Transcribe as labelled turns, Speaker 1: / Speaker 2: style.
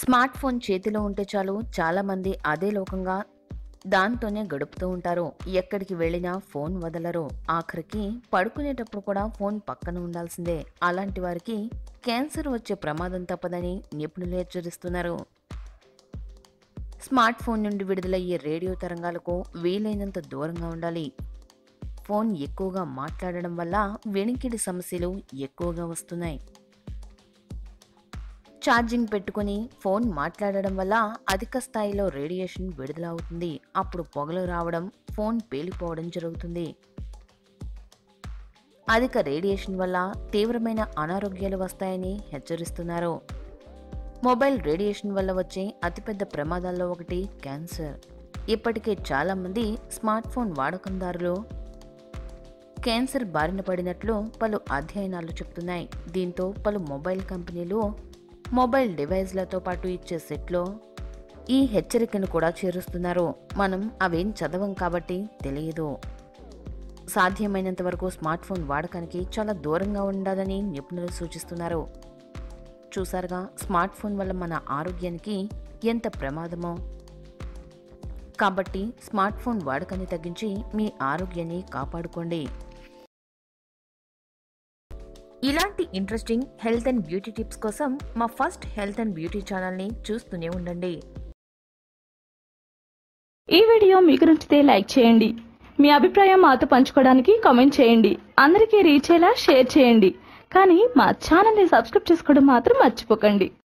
Speaker 1: smart phone చేతిలో ఉంటే చాలు చాలా మంది అదే లోకంగా దాంతోనే గడుపుతూ ఉంటారు ఎక్కడికి వెళ్ళినా ఫోన్ వదలరు ఆఖరికి పడుకునేటప్పుడు కూడా ఫోన్ పక్కన ఉండాల్సిందే అలాంటి వారికి క్యాన్సర్ వచ్చే ప్రమాదం తప్పదని నిపుణులు హెచ్చరిస్తున్నారు స్మార్ట్ ఫోన్ నుండి విడుదలయ్యే రేడియో తరంగాలకు వీలైనంత దూరంగా ఉండాలి ఫోన్ ఎక్కువగా మాట్లాడడం వల్ల వెనికిడి సమస్యలు ఎక్కువగా వస్తున్నాయి ఛార్జింగ్ పెట్టుకుని ఫోన్ మాట్లాడడం వల్ల అధిక స్థాయిలో రేడియేషన్ విడుదల అవుతుంది అప్పుడు పొగలు రావడం ఫోన్ పేలిపోవడం జరుగుతుంది అధిక రేడియేషన్ వల్ల తీవ్రమైన అనారోగ్యాలు వస్తాయని హెచ్చరిస్తున్నారు మొబైల్ రేడియేషన్ వల్ల వచ్చే అతిపెద్ద ప్రమాదాల్లో ఒకటి క్యాన్సర్ ఇప్పటికే చాలామంది స్మార్ట్ ఫోన్ వాడకందారులు క్యాన్సర్ బారిన పడినట్లు పలు అధ్యయనాలు చెప్తున్నాయి దీంతో పలు మొబైల్ కంపెనీలు మొబైల్ డివైస్లతో పాటు ఇచ్చే సెట్లో ఈ హెచ్చరికను కూడా చేరుస్తున్నారు మనం అవేం చదవం కాబట్టి తెలియదు సాధ్యమైనంత వరకు స్మార్ట్ ఫోన్ వాడకానికి చాలా దూరంగా ఉండాలని నిపుణులు సూచిస్తున్నారు చూసారుగా స్మార్ట్ ఫోన్ వల్ల మన ఆరోగ్యానికి ఎంత ప్రమాదమో కాబట్టి స్మార్ట్ ఫోన్ వాడకాన్ని తగ్గించి మీ ఆరోగ్యాన్ని కాపాడుకోండి ఇలాంటి interesting health and beauty tips కోసం మా ఫస్ట్ హెల్త్ అండ్ బ్యూటీ ఛానల్ని చూస్తూనే ఉండండి
Speaker 2: ఈ వీడియో మీకు నచ్చితే లైక్ చేయండి మీ అభిప్రాయం మాతో పంచుకోవడానికి కామెంట్ చేయండి అందరికీ రీచ్ అయ్యేలా షేర్ చేయండి కానీ మా ఛానల్ని సబ్స్క్రైబ్ చేసుకోవడం మాత్రం మర్చిపోకండి